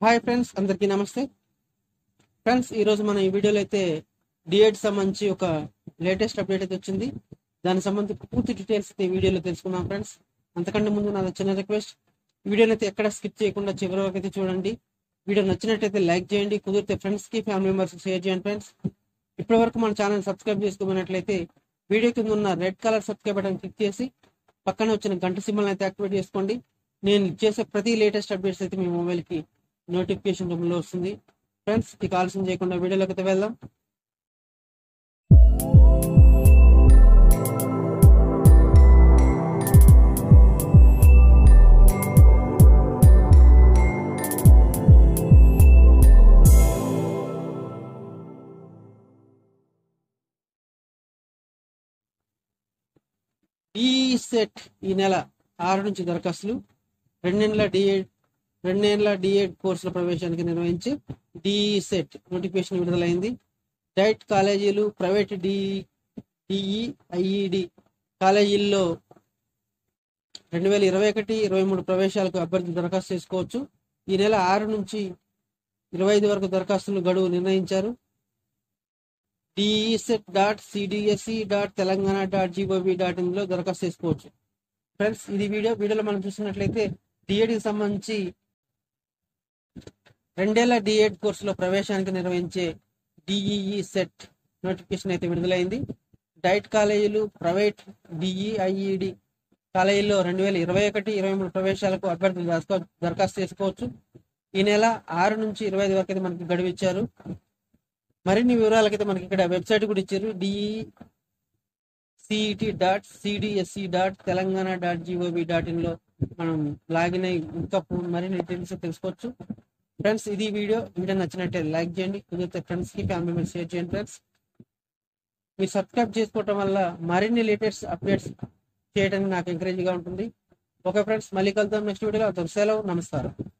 hi friends అందరికీ నమస్తే friends ఈరోజు మనం ఈ వీడియోలో అయితే డిఎడ్ సంబంధించి ఒక లేటెస్ట్ అప్డేట్ అయితే వచ్చింది దానికి సంబంధించి పూర్తి డీటెయిల్స్ అయితే ఈ వీడియోలో తెలుసుకుందాం ఫ్రెండ్స్ అంతకంటే ముందు నాది చిన్న రిక్వెస్ట్ వీడియోని అయితే ఎక్కడ స్కిప్ చేయకుండా చివరి వరకు అయితే చూడండి వీడియో నచ్చినట్టయితే లైక్ చేయండి కుదిరితే ఫ్రెండ్స్ కి ఫ్యామిలీ మెంబర్స్ షేర్ చేయండి ఫ్రెండ్స్ ఇప్పటి వరకు మన ఛానల్ సబ్స్క్రైబ్ చేసుకోమన్నట్లయితే వీడియో కింద ఉన్న red colour subscribe button click చేసి పక్కనే వచ్చిన గంట సింబల్ అయితే యాక్టివేట్ చేసుకోండి నేను చేసే ప్రతి లేటెస్ట్ అప్డేట్స్ అయితే మీ మొబైల్కి నోటిఫికేషన్ రూపంలో వస్తుంది ఫ్రెండ్స్ ఇక ఆలస్యం చేయకుండా వీడియోలోకి అయితే వెళ్దాం ఈ సెట్ ఈ నెల ఆరు నుంచి దరఖాస్తులు రెండేళ్ల డిఎడ్ రెండేళ్ల డిఎడ్ కోర్సుల ప్రవేశానికి నిర్వహించి డిఈ సెట్ నోటిఫికేషన్ విడుదలైంది డైట్ కాలేజీలు ప్రైవేట్ డి డిఈ ఐఈడి కాలేజీల్లో రెండు వేల ఇరవై ఒకటి ఇరవై మూడు ప్రవేశాలకు అభ్యర్థులు దరఖాస్తు చేసుకోవచ్చు ఈ నెల ఆరు నుంచి ఇరవై ఐదు వరకు దరఖాస్తులు గడువు నిర్ణయించారు D E set dot C D S E dot Telangana dot G O V dot ఇన్లో దరఖాస్తు చేసుకోవచ్చు ఫ్రెండ్స్ ఇది వీడియో వీడియోలో మనం చూసినట్లయితే డిఎడ్కి సంబంధించి రెండేళ్ల డిఎడ్ కోర్సులో ప్రవేశానికి నిర్వహించే డిఈఈ సెట్ నోటిఫికేషన్ అయితే విడుదలైంది డైట్ కాలేజీలు ప్రైవేట్ డిఈఐఈడి కాలేజీల్లో రెండు వేల ఇరవై ఒకటి ఇరవై మూడు ప్రవేశాలకు అభ్యర్థులు దరఖా- దరఖాస్తు చేసుకోవచ్చు ఈ నెల ఆరు నుంచి ఇరవై ఐదు వరకు అయితే మనకి గడువు ఇచ్చారు మరిన్ని వివరాలకైతే మనకి ఇక్కడ వెబ్సైట్ కూడా ఇచ్చారు D E C E T dot C D S C dot Telangana dot G O V dot ఇన్లో మనం లాగిన్ అయ్యి ఇంకా పూ- మరిన్ని డీటెయిల్స్ తెలుసుకోవచ్చు ఫ్రెండ్స్ ఇది వీడియో వీడియో నచ్చినట్టే లైక్ చేయండి కుదిరితే ఫ్రెండ్స్కి ఫ్యామిలీ మెంబర్స్ షేర్ చేయండి ఫ్రెండ్స్ మీరు సబ్స్క్రైబ్ చేసుకోవటం వల్ల మరిన్ని లేటెస్ట్ అప్డేట్స్ చేయడానికి నాకు ఎంకరేజ్గా ఉంటుంది ఓకే ఫ్రెండ్స్ మళ్ళీ కలుద్దాం నెక్స్ట్ వీడియోలో సెలవు నమస్కారం